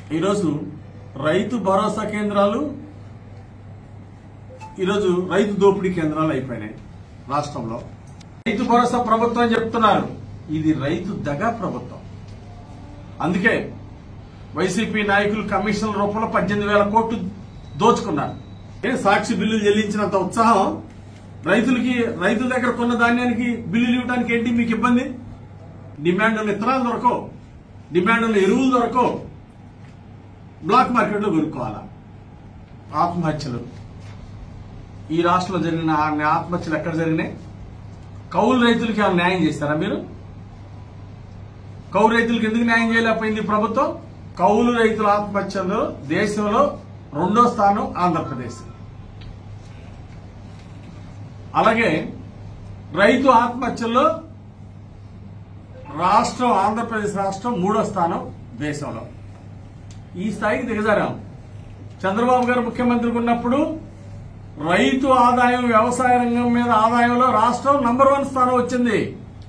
ఈరోజు రైతు భరోసా కేంద్రాలు ఈరోజు రైతు దోపిడీ కేంద్రాలు అయిపోయినాయి రాష్ట్రంలో రైతు భరోసా ప్రభుత్వం అని చెప్తున్నారు ఇది రైతు దగా ప్రభుత్వం అందుకే వైసీపీ నాయకులు కమిషన్ల రూపంలో పద్దెనిమిది వేల కోట్లు దోచుకున్నారు ఏ సాక్షి బిల్లులు చెల్లించినంత ఉత్సాహం రైతులకి రైతుల దగ్గర కొన్న ధాన్యానికి బిల్లులు ఇవ్వడానికి ఏంటి మీకు ఇబ్బంది డిమాండ్ ఉన్న ఇత్తనాలు దొరకవు డిమాండ్ ఉన్న ఎరువులు దొరకవు బ్లాక్ మార్కెట్లో కొనుక్కోవాలా ఆత్మహత్యలు ఈ రాష్ట్రంలో జరిగిన ఆ ఆత్మహత్యలు ఎక్కడ జరిగినాయి కౌలు రైతులకి ఏమైనా న్యాయం చేస్తారా మీరు కౌలు రైతులకు ఎందుకు న్యాయం చేయలేకపోయింది ఈ ప్రభుత్వం కౌలు రైతుల ఆత్మహత్యల్లో దేశంలో రెండో స్థానం ఆంధ్రప్రదేశ్ అలాగే రైతు ఆత్మహత్యల్లో రాష్ట్రం ఆంధ్రప్రదేశ్ రాష్ట్రం మూడో స్థానం దేశంలో ఈ స్థాయికి దిగజారాం చంద్రబాబు గారు ముఖ్యమంత్రిగా ఉన్నప్పుడు రైతు ఆదాయం వ్యవసాయ రంగం మీద ఆదాయంలో రాష్ట్రం నంబర్ వన్ స్థానం వచ్చింది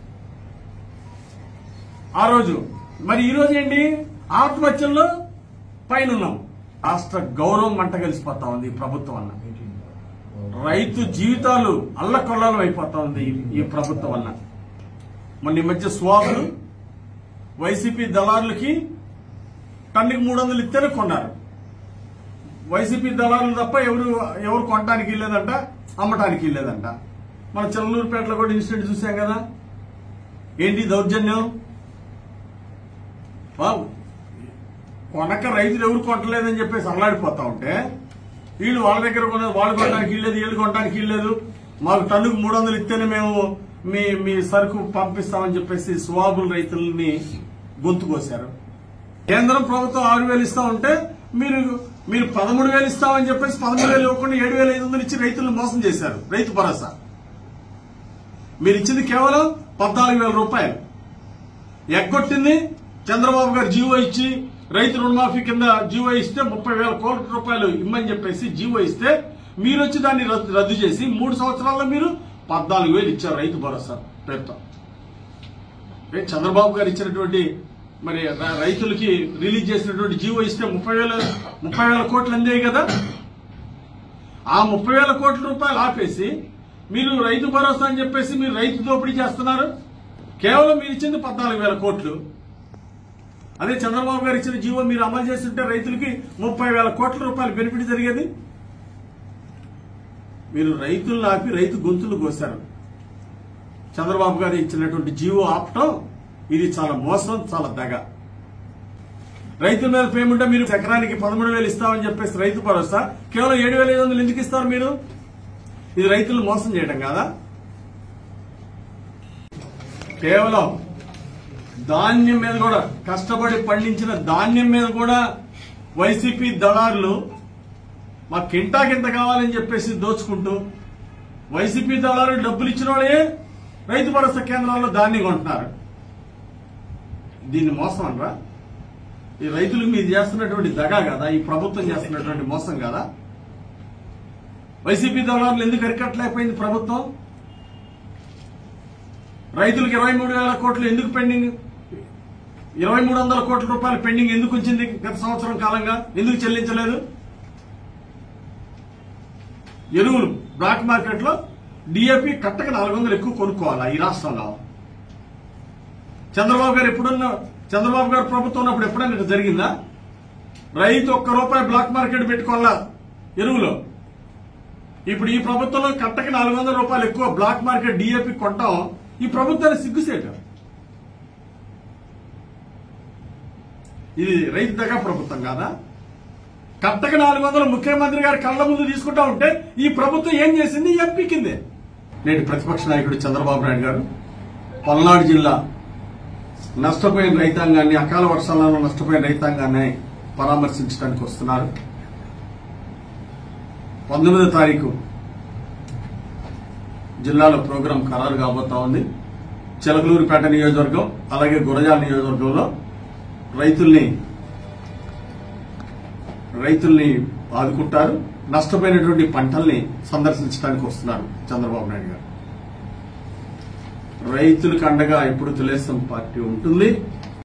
ఆ రోజు మరి ఈ రోజు ఏంటి ఆత్మహత్యల్లో పైన ఉన్నాం రాష్ట్ర గౌరవం మంట కలిసిపోతా ఉంది ఈ ప్రభుత్వం వల్ల రైతు జీవితాలు అల్లకొల్లాలం అయిపోతా ఉంది ఈ- ఈ ప్రభుత్వం వల్ల మొన్న ఈ మధ్య స్వాములు వైసీపీ దళారులకి టన్నుకి మూడు వందలు ఇస్తేనే కొన్నారు వైసీపీ దళారులు తప్ప ఎవరు ఎవరు కొనడానికి లేదంట అమ్మటానికి లేదంట మన చెల్లూరుపేటలో కూడా ఇన్సిడెంట్ చూసాం కదా ఏంటి దౌర్జన్యం బాబు కొనక రైతులు ఎవరు కొట్టలేదని చెప్పేసి అల్లాడిపోతా ఉంటే వీళ్ళు వాళ్ళ దగ్గర కొన్నది వాళ్ళు కొనడానికి ఇల్లేదు వీళ్ళు కొనడానికి ఇల్లేదు మాకు టన్నుకు మూడు వందలు ఇస్తేనే మేము మీ మీ సరుకు పంపిస్తామని చెప్పేసి సువాబుల్ రైతుల్ని గొంతు కోశారు కేంద్రం ప్రభుత్వం ఆరు వేలు ఇస్తా ఉంటే మీరు మీరు పదమూడు వేలు ఇస్తామని చెప్పేసి పదమూడు వేలు ఇవ్వకుండా ఏడు వేల ఐదు వందలు ఇచ్చి రైతులను మోసం చేశారు రైతు భరోసా మీరు ఇచ్చింది కేవలం పద్నాలుగు వేల రూపాయలు ఎగ్గొట్టింది చంద్రబాబు గారు జీవో ఇచ్చి రైతు రుణమాఫీ కింద జీవో ఇస్తే ముప్పై వేల కోట్ల రూపాయలు ఇమ్మని చెప్పేసి జీవో ఇస్తే మీరు వచ్చి దాన్ని రద్దు రద్దు చేసి మూడు సంవత్సరాల్లో మీరు పద్నాలుగు వేలు ఇచ్చారు రైతు భరోసా పేరుతో ఏ చంద్రబాబు గారు ఇచ్చినటువంటి మరి ర- రైతులకి రిలీజ్ చేసినటువంటి జీవో ఇస్తే ముప్పై వేల ముప్పై వేల కోట్లు అందే కదా ఆ ముప్పై వేల కోట్ల రూపాయలు ఆపేసి మీరు రైతు భరోసా అని చెప్పేసి మీరు రైతు దోపిడీ చేస్తున్నారు కేవలం మీరు ఇచ్చింది పద్నాలుగు వేల కోట్లు అదే చంద్రబాబు గారు ఇచ్చిన జీవో మీరు అమలు చేస్తుంటే రైతులకి ముప్పై వేల కోట్ల రూపాయలు బెనిఫిట్ జరిగేది మీరు రైతులను ఆపి రైతు గొంతులు కోశారు చంద్రబాబు గారు ఇచ్చినటువంటి జీవో ఆపటం ఇది చాలా మోసం చాలా దగ రైతుల మీద పేమెంట్ మీరు ఎకరానికి పదమూడు వేలు ఇస్తామని చెప్పేసి రైతు భరోసా కేవలం ఏడు వేల ఐదు వందలు ఎందుకు ఇస్తారు మీరు ఇది రైతులను మోసం చేయడం కాదా కేవలం ధాన్యం మీద కూడా కష్టపడి పండించిన ధాన్యం మీద కూడా వైసీపీ దళారులు మా కింటాకింత కావాలని చెప్పేసి దోచుకుంటూ వైసీపీ దళారులు డబ్బులు ఇచ్చిన వాళ్ళే రైతు భరోసా కేంద్రాల్లో ధాన్యం కొంటున్నారు దీన్ని మోసం అనరా ఈ రైతులకు మీరు చేస్తున్నటువంటి దగా కదా ఈ ప్రభుత్వం చేస్తున్నటువంటి మోసం కదా వైసీపీ దళారులు ఎందుకు అరికట్టలేకపోయింది ప్రభుత్వం రైతులకు ఇరవై మూడు వేల కోట్లు ఎందుకు పెండింగ్ ఇరవై మూడు వందల కోట్ల రూపాయలు పెండింగ్ ఎందుకు ఉంచింది గత సంవత్సరం కాలంగా ఎందుకు చెల్లించలేదు ఎరువులు బ్లాక్ మార్కెట్ లో డిఏపి కట్టక నాలుగు వందలు ఎక్కువ కొనుక్కోవాలా ఈ రాష్ట్రంలో చంద్రబాబు గారు ఎప్పుడున్న చంద్రబాబు గారు ప్రభుత్వం ఉన్నప్పుడు ఎప్పుడైనా ఇట్లా జరిగిందా రైతు ఒక్క రూపాయి బ్లాక్ మార్కెట్ పెట్టుకోవాలా ఎరువులో ఇప్పుడు ఈ ప్రభుత్వంలో కట్టక నాలుగు వందల రూపాయలు ఎక్కువ బ్లాక్ మార్కెట్ డిఏపి కొట్టడం ఈ ప్రభుత్వానికి సిగ్గుసేట ఇది రైతు దగ్గర ప్రభుత్వం కాదా కట్టక నాలుగు వందలు ముఖ్యమంత్రి గారి కళ్ళ ముందు తీసుకుంటా ఉంటే ఈ ప్రభుత్వం ఏం చేసింది ఎంపీ కిందే నేటి ప్రతిపక్ష నాయకుడు చంద్రబాబు నాయుడు గారు పల్నాడు జిల్లా నష్టపోయిన రైతాంగాన్ని అకాల వర్షాలలో నష్టపోయిన రైతాంగాన్ని పరామర్శించడానికి వస్తున్నారు పంతొమ్మిదో తారీఖు జిల్లాలో ప్రోగ్రాం ఖరారు కాబోతా ఉంది చిలకలూరుపేట నియోజకవర్గం అలాగే గురజాల నియోజకవర్గంలో రైతుల్ని రైతుల్ని ఆదుకుంటారు నష్టపోయినటువంటి పంటల్ని సందర్శించడానికి వస్తున్నారు చంద్రబాబు నాయుడు గారు రైతులకు అండగా ఎప్పుడు తెలుగుదేశం పార్టీ ఉంటుంది